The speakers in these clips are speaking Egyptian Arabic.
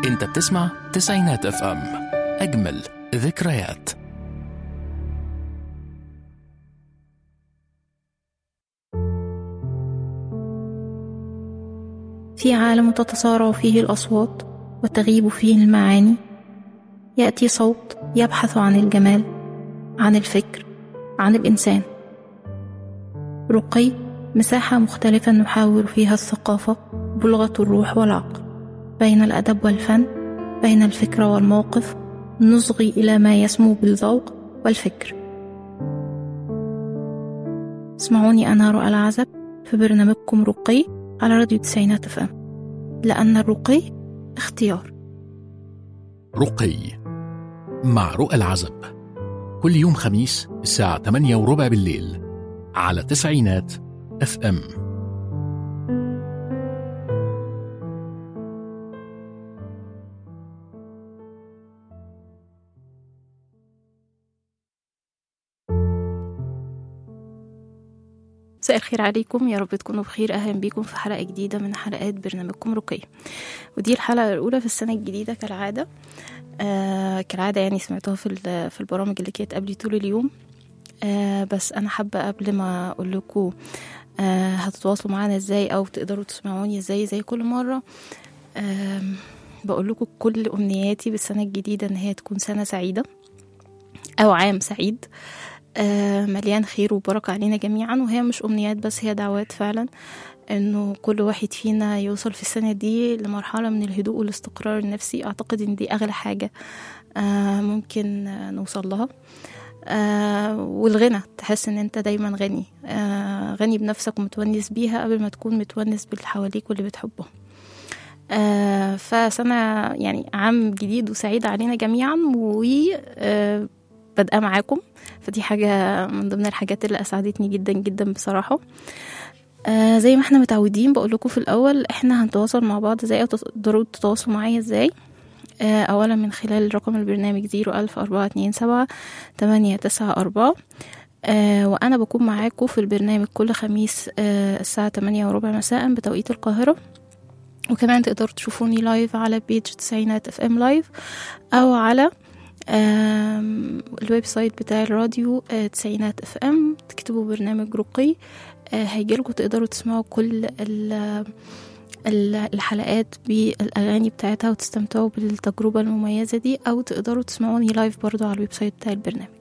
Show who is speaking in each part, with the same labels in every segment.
Speaker 1: انت بتسمع تسعينات اف ام اجمل ذكريات
Speaker 2: في عالم تتصارع فيه الأصوات وتغيب فيه المعاني يأتي صوت يبحث عن الجمال عن الفكر عن الإنسان رقي مساحة مختلفة نحاور فيها الثقافة بلغة الروح والعقل بين الأدب والفن بين الفكرة والموقف نصغي إلى ما يسمو بالذوق والفكر اسمعوني أنا رؤى العزب في برنامجكم رقي على راديو تسعينات اف ام لأن الرقي اختيار
Speaker 1: رقي مع رؤى العزب كل يوم خميس الساعة 8 وربع بالليل على تسعينات اف ام
Speaker 2: مساء الخير عليكم يا رب تكونوا بخير اهلا بيكم في حلقه جديده من حلقات برنامجكم رقي ودي الحلقه الاولى في السنه الجديده كالعاده آه كالعاده يعني سمعتوها في ال- في البرامج اللي كانت قبلي طول اليوم آه بس انا حابه قبل ما اقول لكم آه هتتواصلوا معانا ازاي او تقدروا تسمعوني ازاي زي كل مره آه بقول لكم كل امنياتي بالسنه الجديده ان هي تكون سنه سعيده او عام سعيد آه، مليان خير وبركة علينا جميعا وهي مش أمنيات بس هي دعوات فعلا إنه كل واحد فينا يوصل في السنة دي لمرحلة من الهدوء والاستقرار النفسي أعتقد إن دي أغلى حاجة آه، ممكن آه، نوصل لها آه، والغنى تحس إن أنت دايما غني آه، غني بنفسك ومتونس بيها قبل ما تكون متونس باللي حواليك واللي بتحبهم آه، فسنة يعني عام جديد وسعيد علينا جميعا و آه، بادئة معاكم فدي حاجة من ضمن الحاجات اللي أسعدتني جدا جدا بصراحة آه زي ما احنا متعودين بقول لكم في الأول احنا هنتواصل مع بعض ازاي أو تقدروا تتواصلوا معايا ازاي آه أولا من خلال رقم البرنامج زيرو ألف أربعة اتنين سبعة تمانية تسعة أربعة آه وأنا بكون معاكم في البرنامج كل خميس آه الساعة تمانية وربع مساء بتوقيت القاهرة وكمان تقدروا تشوفوني لايف على بيج تسعينات اف ام لايف أو على آم، الويب سايت بتاع الراديو آه، تسعينات اف ام تكتبوا برنامج رقي آه، هيجيلكوا تقدروا تسمعوا كل ال- ال- الحلقات بالأغاني بتاعتها وتستمتعوا بالتجربة المميزة دي أو تقدروا تسمعوني لايف برضو على الويب سايت بتاع البرنامج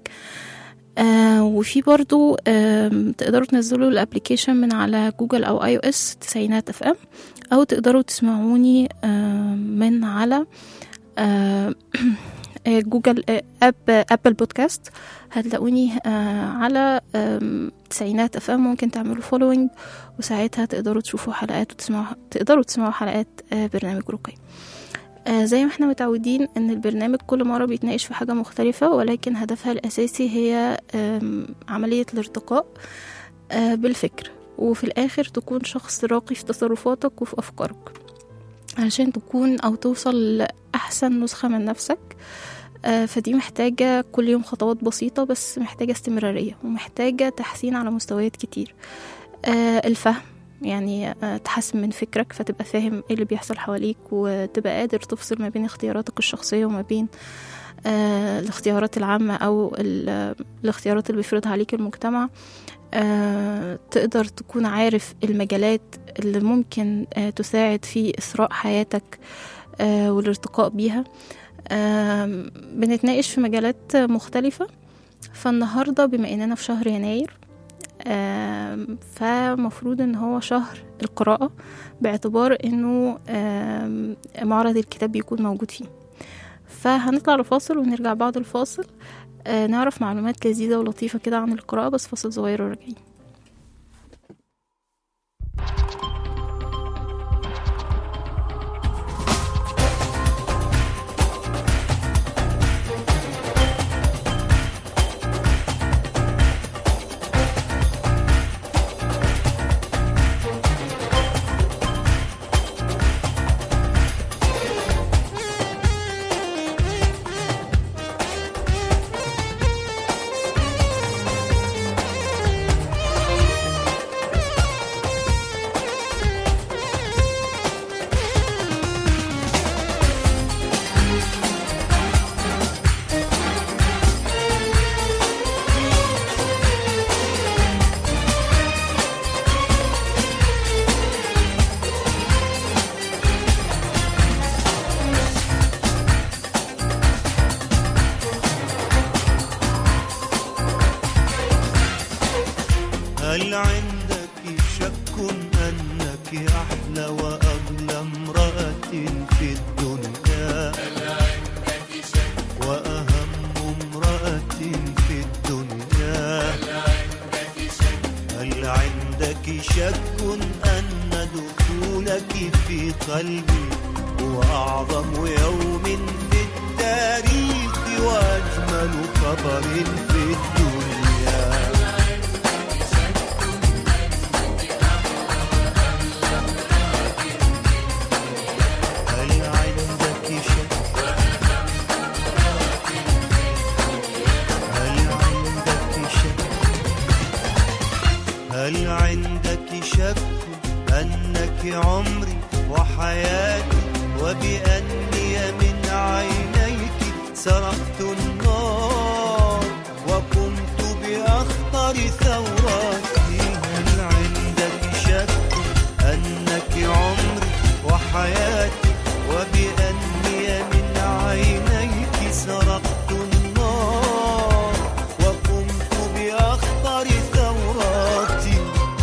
Speaker 2: آه وفي برضو آم، تقدروا تنزلوا الابليكيشن من على جوجل او اي او اس تسعينات اف ام او تقدروا تسمعوني آم، من على آه، آه، جوجل آه، اب ابل بودكاست هتلاقوني آه، على آم، تسعينات اف ام ممكن تعملوا فولوينج وساعتها تقدروا تشوفوا حلقات وتسمعوا تقدروا تسمعوا حلقات آه، برنامج رقي آه، زي ما احنا متعودين ان البرنامج كل مرة بيتناقش في حاجة مختلفة ولكن هدفها الاساسي هي آم، عملية الارتقاء آه، بالفكر وفي الاخر تكون شخص راقي في تصرفاتك وفي افكارك علشان تكون او توصل لاحسن نسخة من نفسك آه، فدي محتاجة كل يوم خطوات بسيطة بس محتاجة استمرارية ومحتاجة تحسين على مستويات كتير آه، الفهم يعني آه، تحسن من فكرك فتبقى فاهم ايه اللي بيحصل حواليك وتبقى قادر تفصل ما بين اختياراتك الشخصية وما بين آه، الاختيارات العامة أو ال- الاختيارات اللي بيفرضها عليك المجتمع آه، تقدر تكون عارف المجالات اللي ممكن آه، تساعد في إثراء حياتك آه، والارتقاء بيها آم، بنتناقش في مجالات مختلفة فالنهاردة بما إننا في شهر يناير آم، فمفروض إن هو شهر القراءة باعتبار إنه آم، معرض الكتاب بيكون موجود فيه فهنطلع لفاصل ونرجع بعد الفاصل آه، نعرف معلومات لذيذة ولطيفة كده عن القراءة بس فاصل صغير وراجعين
Speaker 3: أنك أحلى وأغلى امرأة في الدنيا وأهم امرأة في الدنيا هل عندك شك أن دخولك في قلبي هو أعظم يوم في التاريخ وأجمل خبر في الدنيا هل عندك شك هل عندك شك هل عندك شك أنك عمري وحياتي وبأني من عينيك سرقت النار وقمت بأخطر ثوراتي هل عندك شك أنك عمري وحياتي وبأني من عينيك سرقت النار وقمت بأخطر ثوراتي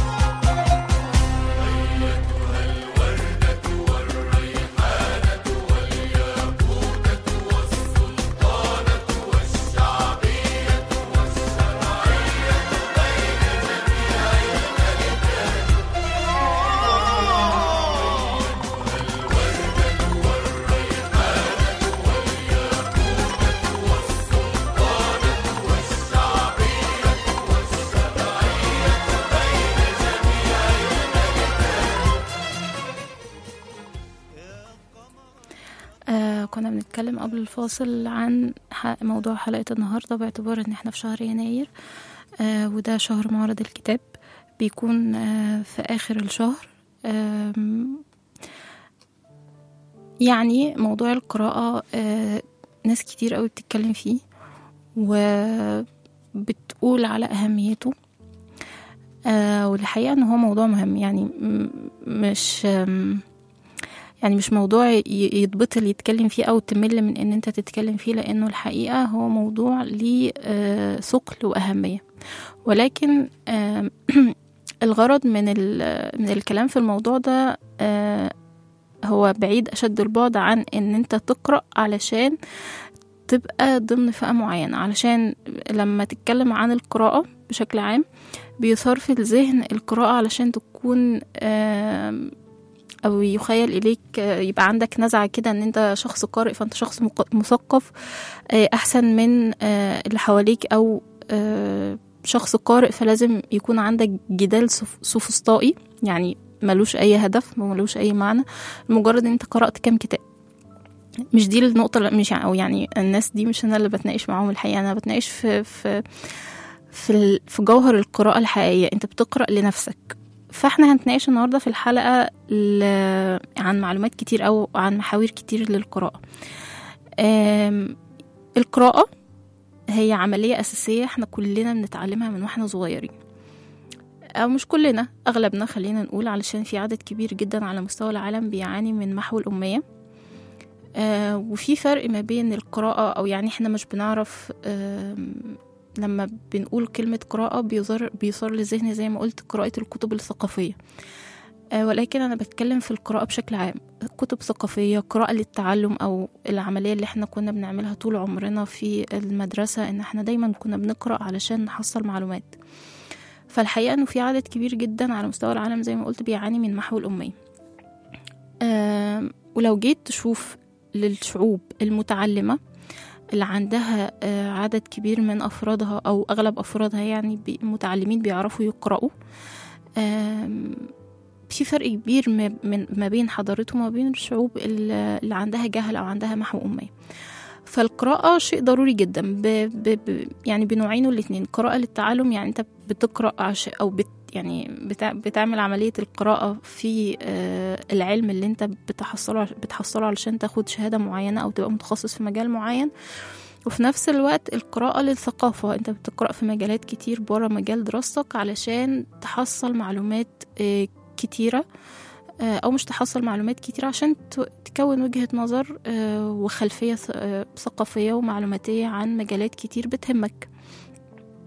Speaker 2: آه كنا بنتكلم قبل الفاصل عن ح- موضوع حلقة النهاردة باعتبار ان احنا في شهر يناير آه وده شهر معرض الكتاب بيكون آه في آخر الشهر آم، يعني موضوع القراءة آه ناس كتير قوي بتتكلم فيه وبتقول على أهميته آه والحقيقة ان هو موضوع مهم يعني م- مش آم، يعني مش موضوع ي- يتبطل يتكلم فيه او تمل من ان انت تتكلم فيه لانه الحقيقه هو موضوع ليه آه، ثقل واهميه ولكن آم، الغرض من ال- من الكلام في الموضوع ده آه، هو بعيد اشد البعد عن ان انت تقرا علشان تبقى ضمن فئه معينه علشان لما تتكلم عن القراءه بشكل عام بيثار في الذهن القراءه علشان تكون آم، او يخيل اليك آه، يبقى عندك نزعه كده ان انت شخص قارئ فانت شخص مق- مثقف آه، احسن من آه، اللي حواليك او آه، شخص قارئ فلازم يكون عندك جدال سف- سوفسطائي يعني ملوش اي هدف وملوش اي معنى مجرد ان انت قرات كام كتاب مش دي النقطة اللي- مش او يعني الناس دي مش انا اللي بتناقش معاهم الحقيقة انا بتناقش في في في, ال- في جوهر القراءة الحقيقية انت بتقرأ لنفسك فاحنا هنتناقش النهارده في الحلقه ل- عن معلومات كتير او عن محاور كتير للقراءه آم، القراءه هي عمليه اساسيه احنا كلنا بنتعلمها من واحنا صغيرين او مش كلنا اغلبنا خلينا نقول علشان في عدد كبير جدا على مستوى العالم بيعاني من محو الاميه آه وفي فرق ما بين القراءة أو يعني احنا مش بنعرف آم، لما بنقول كلمة قراءة بيظهر بيصار لذهني زي ما قلت قراءة الكتب الثقافية آه، ولكن أنا بتكلم في القراءة بشكل عام كتب ثقافية قراءة للتعلم أو العملية اللي احنا كنا بنعملها طول عمرنا في المدرسة إن احنا دايما كنا بنقرأ علشان نحصل معلومات فالحقيقة إنه في عدد كبير جدا على مستوى العالم زي ما قلت بيعاني من محو الأمية آم، ولو جيت تشوف للشعوب المتعلمة اللي عندها آه، عدد كبير من أفرادها أو أغلب أفرادها يعني بي- متعلمين بيعرفوا يقرأوا آم، في فرق كبير ما- من ما بين حضارتهم وما بين الشعوب اللي اللي عندها جهل أو عندها محو أمية فالقراءة شيء ضروري جدا ب ب ب يعني بنوعينه الاتنين قراءة للتعلم يعني انت بتقرأ عش أو بت يعني بتع بتعمل عملية القراءة في آه، العلم اللي انت بتحصله عش- بتحصله علشان تاخد شهادة معينة أو تبقى متخصص في مجال معين وفي نفس الوقت القراءة للثقافة انت بتقرأ في مجالات كتير برا مجال دراستك علشان تحصل معلومات آه، كتيرة آه، أو مش تحصل معلومات كتيرة عشان ت- تكون وجهة نظر آه، وخلفية ث- آه، ثقافية ومعلوماتية عن مجالات كتير بتهمك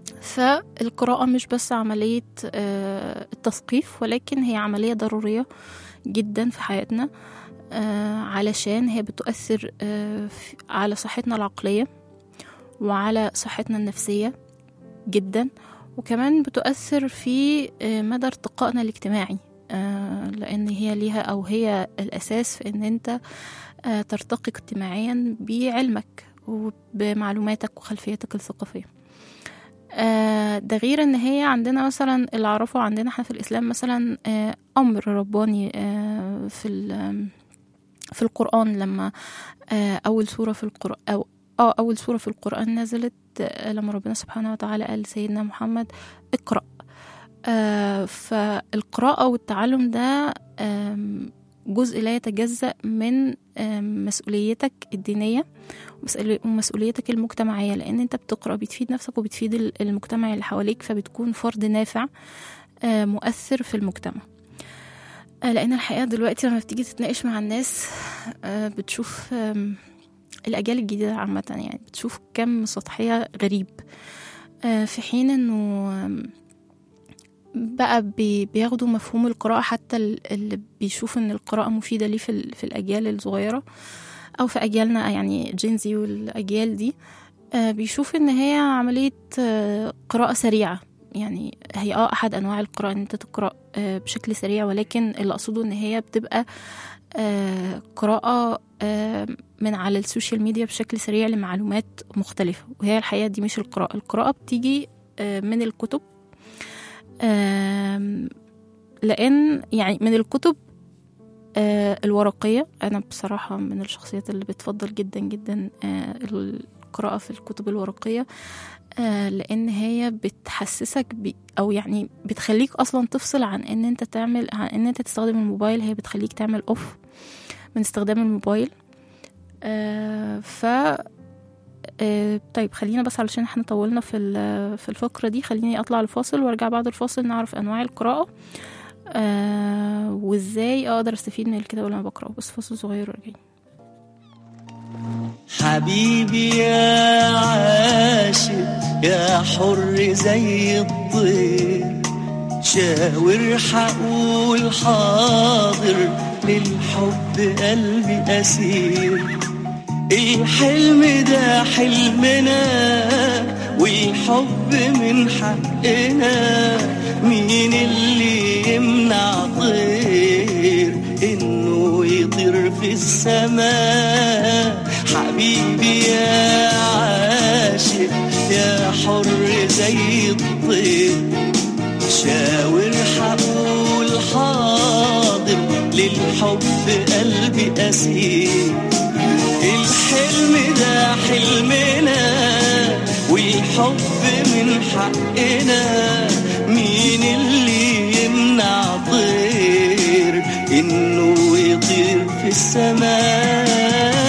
Speaker 2: فالقراءة مش بس عملية آه، التثقيف ولكن هي عملية ضرورية جدا في حياتنا آه، علشان هي بتؤثر آه، في- على صحتنا العقلية وعلى صحتنا النفسية جدا وكمان بتؤثر في آه، مدى ارتقائنا الاجتماعي آه، لأن هي ليها أو هي الأساس في إن أنت آه، ترتقي اجتماعيا بعلمك وبمعلوماتك وخلفيتك الثقافية آه، ده غير ان هي عندنا مثلا اللي اعرفه عندنا احنا في الاسلام مثلا آه، امر رباني آه، في ال- في القران لما آه، اول سوره في القران او اه اول سوره في القران نزلت آه، لما ربنا سبحانه وتعالى قال لسيدنا محمد اقرا آه، فالقراءه والتعلم ده آم، جزء لا يتجزأ من آم، مسؤوليتك الدينية ومسؤولي- ومسؤوليتك المجتمعية لأن أنت بتقرأ بتفيد نفسك وبتفيد ال- المجتمع اللي حواليك فبتكون فرد نافع آه، مؤثر في المجتمع آه، لأن الحقيقة دلوقتي لما بتيجي تتناقش مع الناس آه، بتشوف آم، الأجيال الجديدة عامة يعني بتشوف كم سطحية غريب آه، في حين إنه آم، بقى بي- بياخدوا مفهوم القراءة حتى ال- اللي بيشوف إن القراءة مفيدة ليه في, ال- في الأجيال الصغيرة أو في أجيالنا يعني جينزي والأجيال دي آه، بيشوف إن هي عملية آه، قراءة سريعة يعني هي اه أحد أنواع القراءة إن أنت تقرأ آه، بشكل سريع ولكن اللي أقصده إن هي بتبقى آه، قراءة آه، من على السوشيال ميديا بشكل سريع لمعلومات مختلفة وهي الحقيقة دي مش القراءة القراءة بتيجي آه، من الكتب آم، لأن يعني من الكتب آه، الورقية أنا بصراحة من الشخصيات اللي بتفضل جدا جدا آه، القراءة في الكتب الورقية آه، لأن هي بتحسسك ب أو يعني بتخليك أصلا تفصل عن إن أنت تعمل عن إن أنت تستخدم الموبايل هي بتخليك تعمل أوف من استخدام الموبايل آه، ف آه، طيب خلينا بس علشان احنا طولنا في ال- في الفقرة دي خليني أطلع الفاصل وارجع بعد الفاصل نعرف أنواع القراءة آه وازاي اقدر استفيد من الكتاب اللي انا بقراه بس فاصل صغير وراجعين
Speaker 3: حبيبي يا عاشق يا حر زي الطير شاور حقول حاضر للحب قلبي أسير الحلم ده حلمنا والحب من حقنا مين اللي يمنع طير انه يطير في السماء حبيبي يا عاشق يا حر زي الطير شاور حقول حاضر للحب قلبي أسير الحلم ده حلمنا والحب من حقنا مين اللي يمنع طير انه يطير في السماء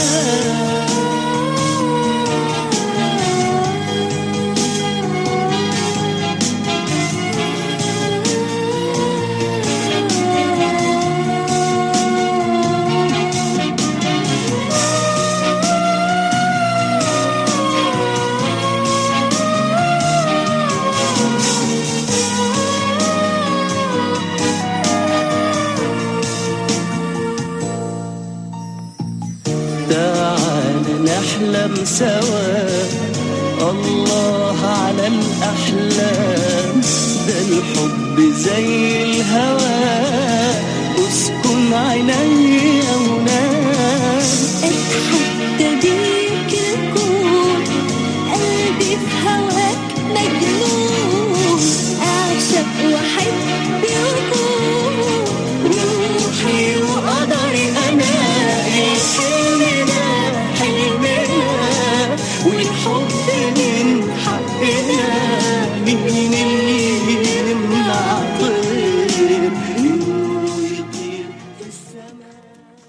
Speaker 3: تعال نحلم سوا الله على الأحلام ده الحب زي الهوى اسكن عيني ونام
Speaker 4: اتحدى بيك الكون قلبي في هواك مجنون اعشق واحب يكون
Speaker 3: روحي وقدري أنا الحلم ده حلمنا والحب من حقنا مين اللي يمنع طير إنه يطير في السماء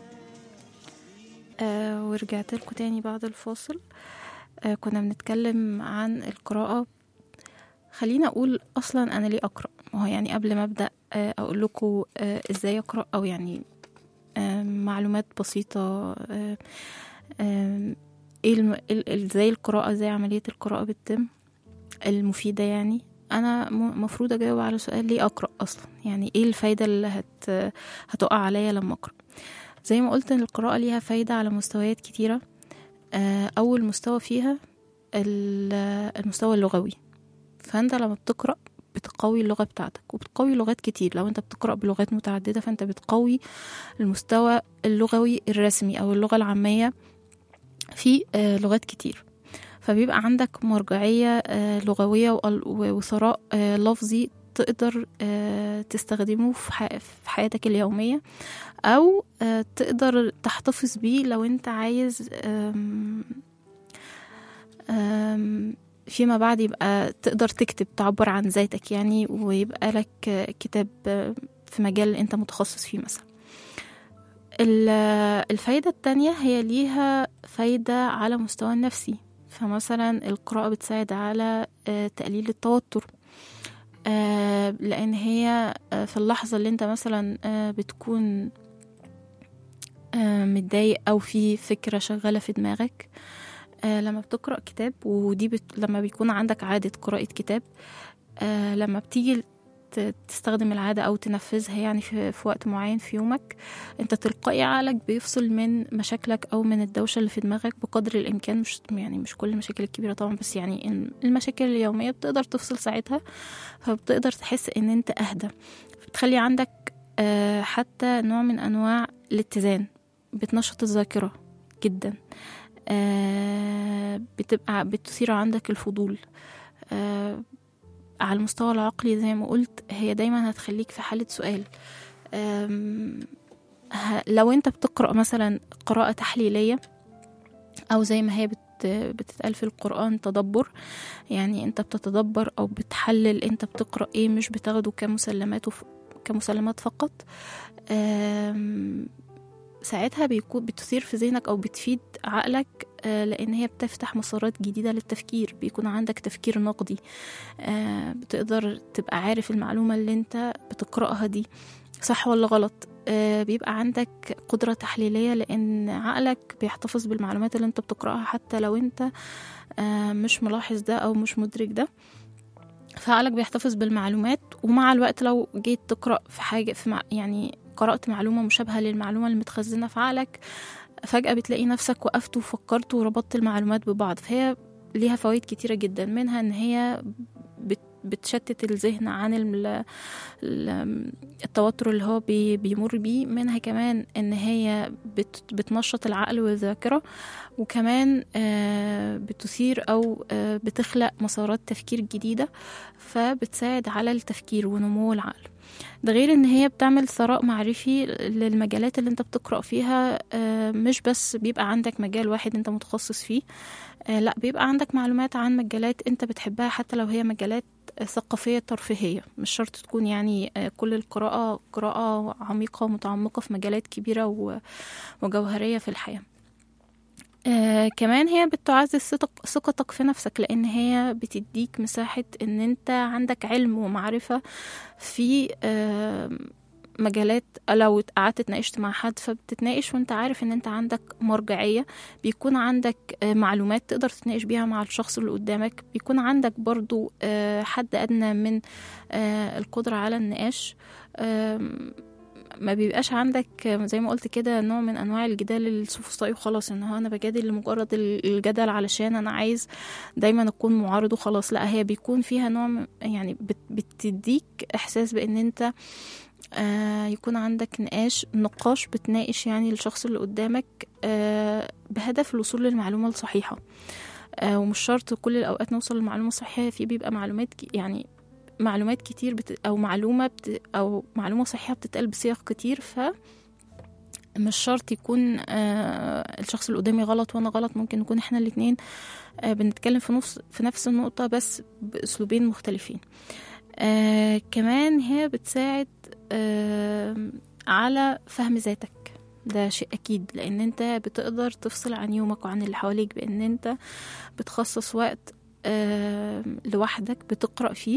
Speaker 2: آه ورجعت لكم تاني بعد الفاصل آه كنا بنتكلم عن القراءة خلينا أقول أصلا أنا ليه أقرأ ما هو يعني قبل ما أبدأ آه أقول لكم آه إزاي أقرأ أو يعني آه معلومات بسيطة آه آه إيه الم... ال- ال- إزاي القراءة إزاي عملية القراءة بتتم المفيدة يعني أنا م- مفروض أجاوب على سؤال ليه أقرأ أصلا يعني إيه الفايدة اللي هت هتقع عليا لما أقرأ زي ما قلت إن القراءة ليها فايدة على مستويات كتيرة آه، أول مستوى فيها ال- المستوى اللغوي فأنت لما بتقرأ بتقوي اللغة بتاعتك وبتقوي لغات كتير لو أنت بتقرأ بلغات متعددة فأنت بتقوي المستوى اللغوي الرسمي أو اللغة العامية في آه، لغات كتير فبيبقى عندك مرجعية آه، لغوية وأل- وثراء آه، لفظي تقدر آه، تستخدمه في ح- في حياتك اليومية أو آه، تقدر تحتفظ بيه لو أنت عايز آم، آم، فيما بعد يبقى تقدر تكتب تعبر عن ذاتك يعني ويبقى لك آه، كتاب آه، في مجال أنت متخصص فيه مثلا ال- الفايدة التانية هي ليها فايدة على مستوى النفسي فمثلا القراءة بتساعد على آه، تقليل التوتر آه، لأن هي آه، في اللحظة اللي انت مثلا آه، بتكون آه، متضايق أو في فكرة شغالة في دماغك آه، لما بتقرأ كتاب ودي بت... لما بيكون عندك عادة قراءة كتاب آه، لما بتيجي ت- تستخدم العادة أو تنفذها يعني في, في وقت معين في يومك انت تلقائي عقلك بيفصل من مشاكلك او من الدوشه اللي في دماغك بقدر الامكان مش يعني مش كل المشاكل الكبيره طبعا بس يعني ال- المشاكل اليوميه بتقدر تفصل ساعتها فبتقدر تحس ان انت اهدى بتخلي عندك آه، حتى نوع من انواع الاتزان بتنشط الذاكره جدا آه، بتبقى بتثير عندك الفضول آه، على المستوى العقلي زي ما قلت هي دايما هتخليك في حالة سؤال أم، ه- لو انت بتقرأ مثلا قراءة تحليلية أو زي ما هي بت بتتقال في القرآن تدبر يعني انت بتتدبر أو بتحلل انت بتقرأ ايه مش بتاخده كمسلمات وف... كمسلمات فقط أم، ساعتها بيكون بتثير في ذهنك أو بتفيد عقلك آه، لأن هي بتفتح مسارات جديدة للتفكير بيكون عندك تفكير نقدي آه، بتقدر تبقى عارف المعلومة اللي انت بتقرأها دي صح ولا غلط آه، بيبقى عندك قدرة تحليلية لأن عقلك بيحتفظ بالمعلومات اللي انت بتقرأها حتى لو انت آه، مش ملاحظ ده أو مش مدرك ده فعقلك بيحتفظ بالمعلومات ومع الوقت لو جيت تقرأ في حاجة في مع يعني قرأت معلومة مشابهة للمعلومة المتخزنة في عقلك فجأة بتلاقي نفسك وقفت وفكرت وربطت المعلومات ببعض فهي ليها فوائد كتيرة جدا منها ان هي بت بتشتت الذهن عن ال- ال- التوتر اللي هو بي- بيمر بيه منها كمان ان هي بت بتنشط العقل والذاكرة وكمان آه، بتثير او آه، بتخلق مسارات تفكير جديدة فبتساعد على التفكير ونمو العقل ده غير ان هي بتعمل ثراء معرفي للمجالات اللي انت بتقرأ فيها آه، مش بس بيبقى عندك مجال واحد انت متخصص فيه آه، لا بيبقى عندك معلومات عن مجالات انت بتحبها حتى لو هي مجالات آه، ثقافية ترفيهية مش شرط تكون يعني آه، كل القراءة قراءة عميقة ومتعمقة في مجالات كبيرة و- وجوهرية في الحياة آه كمان هي بتعزز ثقتك- ثقتك في نفسك لان هي بتديك مساحة ان انت عندك علم ومعرفة في آه مجالات لو قعدت اتناقشت مع حد فبتتناقش وانت عارف ان انت عندك مرجعية بيكون عندك آه معلومات تقدر تتناقش بيها مع الشخص اللي قدامك بيكون عندك برضو آه حد ادنى من آه القدرة على النقاش آم، ما بيبقاش عندك زي ما قلت كده نوع من انواع الجدال السفسطائي وخلاص ان هو انا بجادل لمجرد الجدل علشان انا عايز دايما اكون معارض وخلاص لا هي بيكون فيها نوع من- يعني بت- بتديك احساس بان انت آه يكون عندك نقاش نقاش بتناقش يعني الشخص اللي قدامك آه بهدف الوصول للمعلومة الصحيحة آه ومش شرط كل الأوقات نوصل للمعلومة الصحيحة في بيبقى معلومات ك- يعني معلومات كتير بت... أو معلومة بت... أو معلومة صحيحة بتتقال بصيغ كتير ف مش شرط يكون آه الشخص اللي قدامي غلط وانا غلط ممكن نكون احنا الاتنين آه بنتكلم في نفس في نفس النقطة بس بأسلوبين مختلفين آه كمان هي بتساعد آه على فهم ذاتك ده شيء أكيد لأن أنت بتقدر تفصل عن يومك وعن اللي حواليك بأن أنت بتخصص وقت آه لوحدك بتقرأ فيه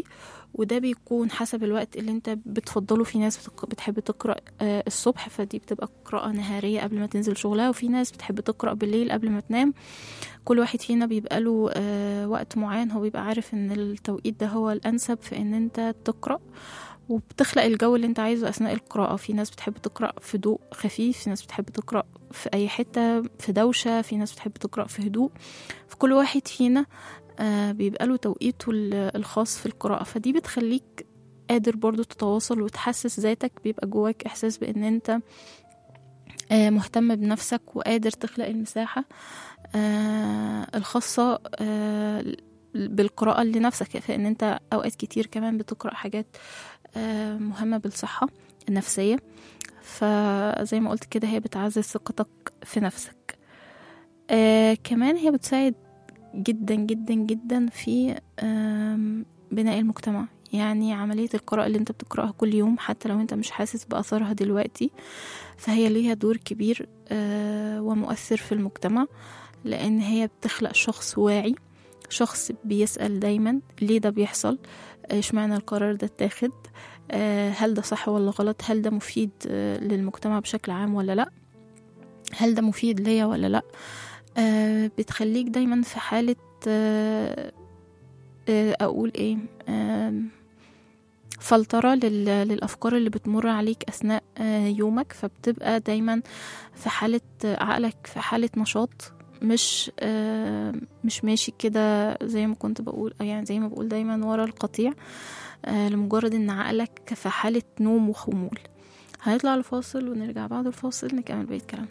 Speaker 2: وده بيكون حسب الوقت اللي انت بتفضله في ناس بتق- بتحب تقرأ آه، الصبح فدي بتبقى قراءة نهارية قبل ما تنزل شغلها وفي ناس بتحب تقرأ بالليل قبل ما تنام كل واحد فينا بيبقى له آه، وقت معين هو بيبقى عارف ان التوقيت ده هو الأنسب في ان انت تقرأ وبتخلق الجو اللي انت عايزه اثناء القراءه في ناس بتحب تقرا في ضوء خفيف في ناس بتحب تقرا في اي حته في دوشه في ناس بتحب تقرا في هدوء فكل واحد فينا آه، بيبقى له توقيته ال- الخاص في القراءه فدي بتخليك قادر برضو تتواصل وتحسس ذاتك بيبقى جواك احساس بان انت آه، مهتم بنفسك وقادر تخلق المساحه آه، الخاصه آه، بالقراءة لنفسك فإن أنت أوقات كتير كمان بتقرأ حاجات آه، مهمة بالصحة النفسية فزي ما قلت كده هي بتعزز ثقتك في نفسك آه كمان هي بتساعد جدا جدا جدا في آم، بناء المجتمع يعني عملية القراءة اللي انت بتقرأها كل يوم حتى لو انت مش حاسس بأثرها دلوقتي فهي ليها دور كبير آه ومؤثر في المجتمع لأن هي بتخلق شخص واعي شخص بيسأل دايما ليه ده بيحصل اشمعنى القرار ده اتاخد آه، هل ده صح ولا غلط هل ده مفيد آه، للمجتمع بشكل عام ولا لا هل ده مفيد ليا ولا لا آه، بتخليك دايما في حالة آه، آه، أقول إيه آم، فلترة لل- للأفكار اللي بتمر عليك أثناء آه، يومك فبتبقى دايما في حالة آه، عقلك في حالة نشاط مش آه، مش ماشي كده زي ما كنت بقول يعني زي ما بقول دايما ورا القطيع آه، لمجرد ان عقلك في حالة نوم وخمول هنطلع لفاصل ونرجع بعد الفاصل نكمل بقية كلامنا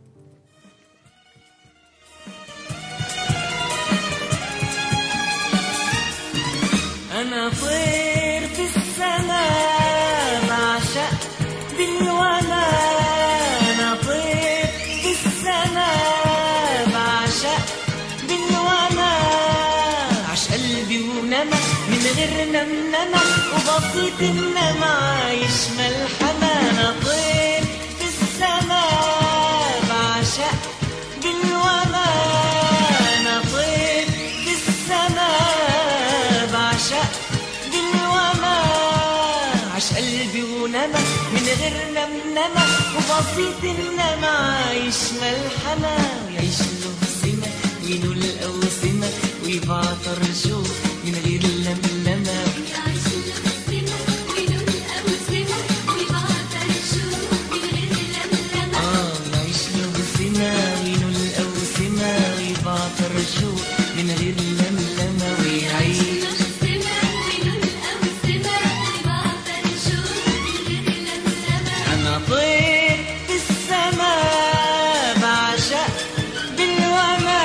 Speaker 3: أنا طير في السماء بعشق بالولا أنا طير في السماء بعشق بالولا عش قلبي ونمى من غير نمنمة وبسيط النمى يشمل حما أنا طير في السماء بعشق بالولا أنا طير في السماء بعشق بالوما عش قلبي ونمى من غير نمنمة وبسيط النمى يشمل حما ويعيش له سمة وينول الأوسمة ويبعطر شوق من غير لملمة آه يعيش له سمة وينول الأوسمة ويبعطر شوق من غير لملمة ويعيش أنا طير في السماء بعشق بالوما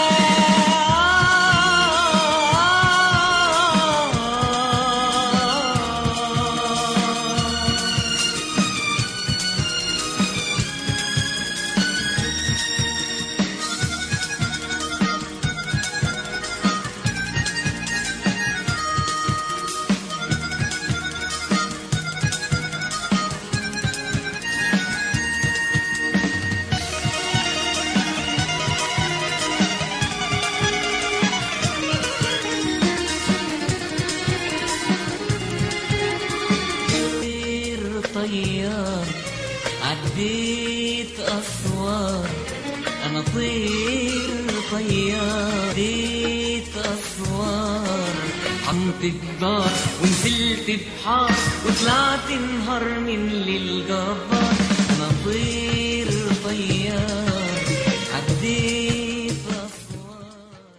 Speaker 3: طير طيار عديت أسوار أنا طير طيار عديت أسوار عمت الدار ونزلت بحار وطلعت نهار من للجبار أنا طير طيار عديت أسوار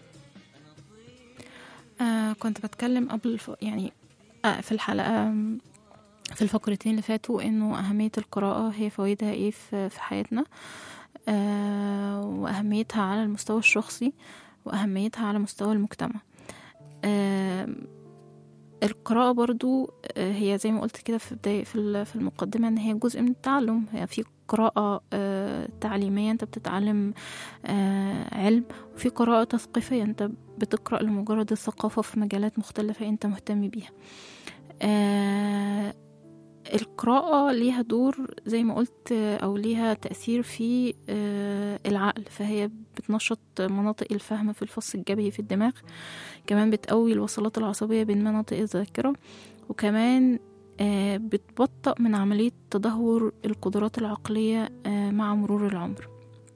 Speaker 2: آه كنت بتكلم قبل الف... يعني آه في الحلقة آم، في الفقرتين اللي فاتوا انه أهمية القراءة هي فوائدها ايه في, في حياتنا آه وأهميتها على المستوى الشخصي وأهميتها على مستوى المجتمع آه القراءة برضو آه، هي زي ما قلت كده في بداية في ال- في المقدمة ان هي جزء من التعلم هي في قراءة آه، تعليمية انت بتتعلم آه، علم وفي قراءة تثقيفية انت بتقرأ لمجرد الثقافة في مجالات مختلفة انت مهتم بيها آه، القراءة ليها دور زي ما قلت آه، أو ليها تأثير في آه، العقل فهي بتنشط مناطق الفهم في الفص الجبهي في الدماغ كمان بتقوي الوصلات العصبية بين مناطق الذاكرة وكمان آه، بتبطئ من عملية تدهور القدرات العقلية آه، مع مرور العمر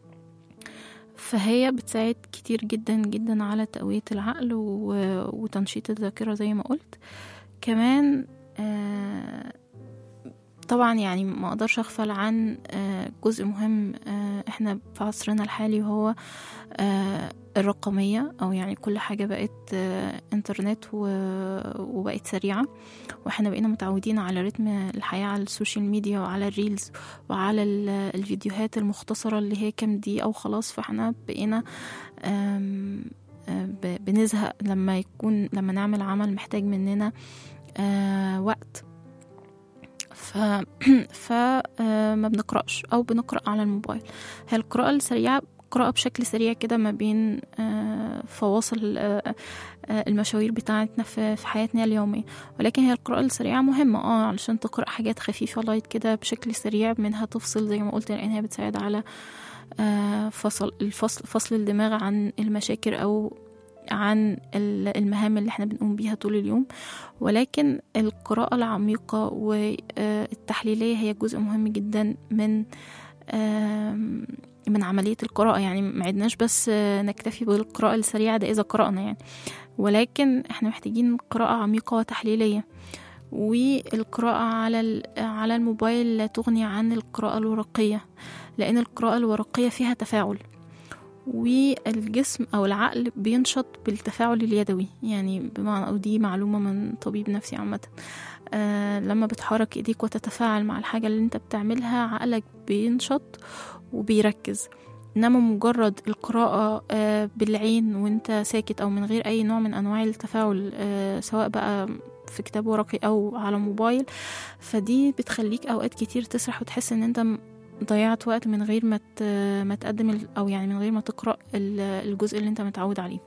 Speaker 2: فهي بتساعد كتير جدا جدا على تقوية العقل و- وتنشيط الذاكرة زي ما قلت كمان آه، طبعا يعني ما اقدرش اغفل عن آه، جزء مهم آه، احنا في عصرنا الحالي وهو آه، الرقمية او يعني كل حاجة بقت آه، انترنت و- وبقت سريعة واحنا بقينا متعودين على رتم الحياة على السوشيال ميديا وعلى الريلز وعلى ال- الفيديوهات المختصرة اللي هي كام دقيقة وخلاص فاحنا بقينا آم، آه، ب- بنزهق لما يكون لما نعمل عمل محتاج مننا آه، وقت ف فما بنقرأش أو بنقرأ على الموبايل هي القراءة السريعة قراءة بشكل سريع كده ما بين آه، فواصل آه، آه، المشاوير بتاعتنا في في حياتنا اليومية ولكن هي القراءة السريعة مهمة اه علشان تقرأ حاجات خفيفة لايت كده بشكل سريع منها تفصل زي ما قلت لأن هي بتساعد على آه، فصل الفصل فصل الدماغ عن المشاكل أو عن ال- المهام اللي احنا بنقوم بيها طول اليوم ولكن القراءة العميقة والتحليلية هي جزء مهم جدا من آم، من عملية القراءة يعني ما عدناش بس آه، نكتفي بالقراءة السريعة ده إذا قرأنا يعني ولكن احنا محتاجين قراءة عميقة وتحليلية والقراءة على ال- على الموبايل لا تغني عن القراءة الورقية لأن القراءة الورقية فيها تفاعل والجسم أو العقل بينشط بالتفاعل اليدوي يعني بمعنى أو دي معلومة من طبيب نفسي عامة آه لما بتحرك ايديك وتتفاعل مع الحاجة اللي انت بتعملها عقلك بينشط وبيركز انما مجرد القراءة آه بالعين وانت ساكت او من غير اي نوع من انواع التفاعل آه سواء بقى في كتاب ورقي او على موبايل فدي بتخليك اوقات كتير تسرح وتحس ان انت م- ضيعت وقت من غير ما ت- ما تقدم ال- او يعني من غير ما تقرا ال- الجزء اللي انت متعود عليه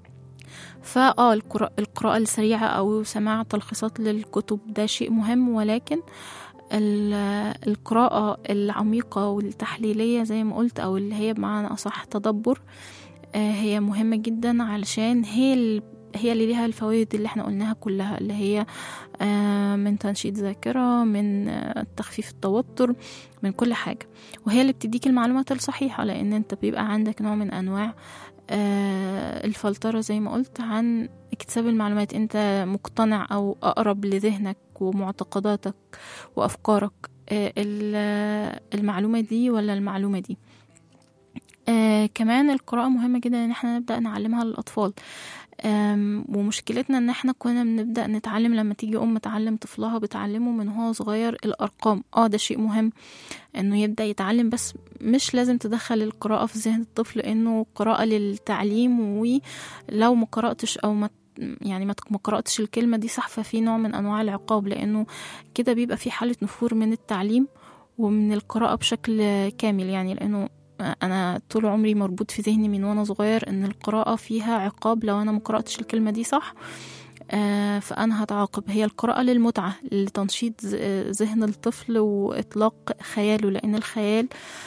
Speaker 2: فاه القراءة, القراءة السريعة أو سماع تلخيصات للكتب ده شيء مهم ولكن ال- القراءة العميقة والتحليلية زي ما قلت أو اللي هي بمعنى أصح تدبر آه، هي مهمة جدا علشان هي ال- هي اللي ليها الفوائد اللي احنا قلناها كلها اللي هي آه، من تنشيط ذاكرة من آه، تخفيف التوتر من كل حاجة وهي اللي بتديك المعلومات الصحيحة لأن انت بيبقى عندك نوع من أنواع آه، الفلترة زي ما قلت عن اكتساب المعلومات انت مقتنع او اقرب لذهنك ومعتقداتك وافكارك آه، ال- المعلومة دي ولا المعلومة دي آه كمان القراءة مهمة جدا ان احنا نبدأ نعلمها للأطفال آم، ومشكلتنا ان احنا كنا بنبدأ نتعلم لما تيجي ام تعلم طفلها بتعلمه من هو صغير الارقام اه ده شيء مهم انه يبدأ يتعلم بس مش لازم تدخل القراءة في ذهن الطفل انه قراءة للتعليم ولو ما قرأتش او ما يعني ما ما قرأتش الكلمة دي صح ففي نوع من انواع العقاب لانه كده بيبقى في حالة نفور من التعليم ومن القراءة بشكل كامل يعني لانه انا طول عمري مربوط في ذهني من وانا صغير ان القراءة فيها عقاب لو انا ما قرأتش الكلمة دي صح آه، فانا هتعاقب هي القراءة للمتعة لتنشيط ذ- ذهن الطفل واطلاق خياله لان الخيال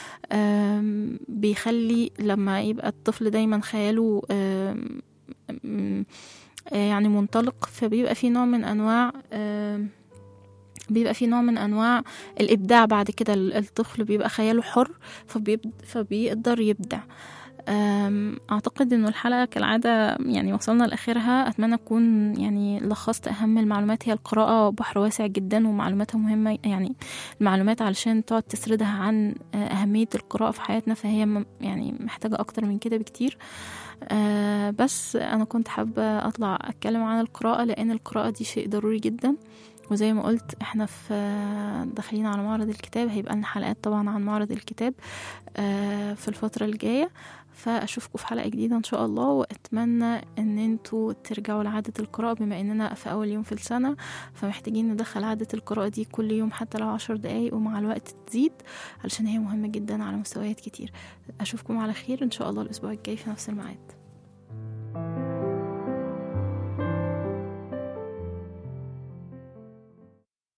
Speaker 2: آم، بيخلي لما يبقى الطفل دايما خياله آم، م- آه، يعني منطلق فبيبقى في نوع من انواع آم، بيبقى في نوع من انواع الابداع بعد كده ال- الطفل بيبقى خياله حر فبيب- فبيقدر يبدع أم، اعتقد انه الحلقه كالعاده يعني وصلنا لاخرها اتمنى اكون يعني لخصت اهم المعلومات هي القراءه بحر واسع جدا ومعلوماتها مهمه يعني المعلومات علشان تقعد تسردها عن آه، اهميه القراءه في حياتنا فهي م- يعني محتاجه اكتر من كده بكتير آه، بس انا كنت حابه اطلع اتكلم عن القراءه لان القراءه دي شيء ضروري جدا وزي ما قلت احنا في داخلين على معرض الكتاب هيبقى لنا حلقات طبعا عن معرض الكتاب آه، في الفترة الجاية فأشوفكم في حلقة جديدة إن شاء الله وأتمنى إن انتوا ترجعوا لعادة القراءة بما إننا في أول يوم في السنة فمحتاجين ندخل عادة القراءة دي كل يوم حتى لو عشر دقايق ومع الوقت تزيد علشان هي مهمة جدا على مستويات كتير أشوفكم على خير إن شاء الله الأسبوع الجاي في نفس الميعاد